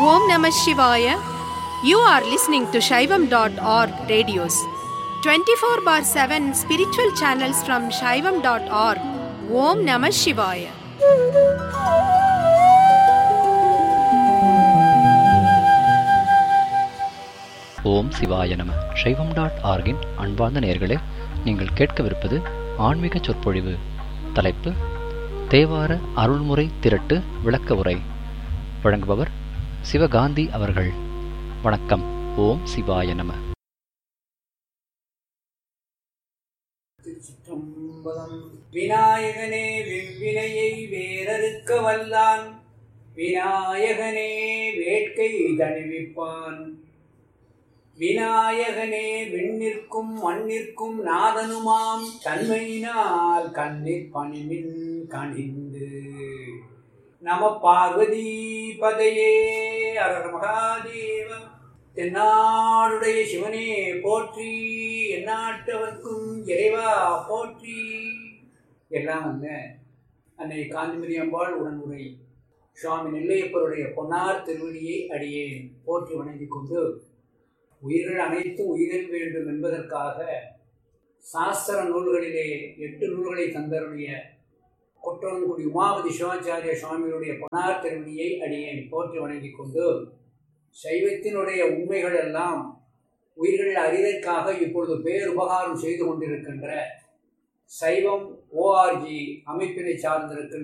Om Namah Shivaya. You are listening to Shaivam.org radios. 24 bar 7 spiritual channels from Shaivam.org. Om Namah Shivaya. ஓம் சிவாய நம சைவம் dot ஆர்கின் அன்பார்ந்த நேயர்களே நீங்கள் கேட்கவிருப்பது ஆன்மீக சொற்பொழிவு தலைப்பு தேவார அருள்முறை திரட்டு விளக்க உரை வழங்குபவர் சிவகாந்தி அவர்கள் வணக்கம் ஓம் சிவாய நம திருச்சிற்றம்பலம் விநாயகனே விவ்வினையை வேறறுக்க வல்லான் விநாயகனே வேட்கை தணிவிப்பான் விநாயகனே விண்ணிற்கும் மண்ணிற்கும் நாதனுமாம் தன்மையினால் கண்ணிற் பணிமின் கணிந்து நம பார்வதி பதையே அரர் மகாதேவம் தென்னாடுடைய சிவனே போற்றி எந்நாட்டவர்க்கும் இறைவா போற்றி எல்லாம் அல்ல அன்னை காந்திமதி அம்பாள் உடனுரை சுவாமி நெல்லையப்பருடைய பொன்னார் திருவடியை அடியேன் போற்றி வணங்கிக் கொண்டு உயிர்கள் அனைத்தும் உயிரில் வேண்டும் என்பதற்காக சாஸ்திர நூல்களிலே எட்டு நூல்களை தந்தருடைய குற்றங்குடி உமாபதி சிவாச்சாரிய சுவாமிகளுடைய பொன்னார் திருவடியை அடியேன் போற்றி வணங்கிக் கொண்டு சைவத்தினுடைய உண்மைகள் எல்லாம் உயிர்கள் அறிதற்காக இப்பொழுது பேருபகாரம் செய்து கொண்டிருக்கின்ற சைவம் ஓஆர்ஜி அமைப்பினை சார்ந்திருக்கின்ற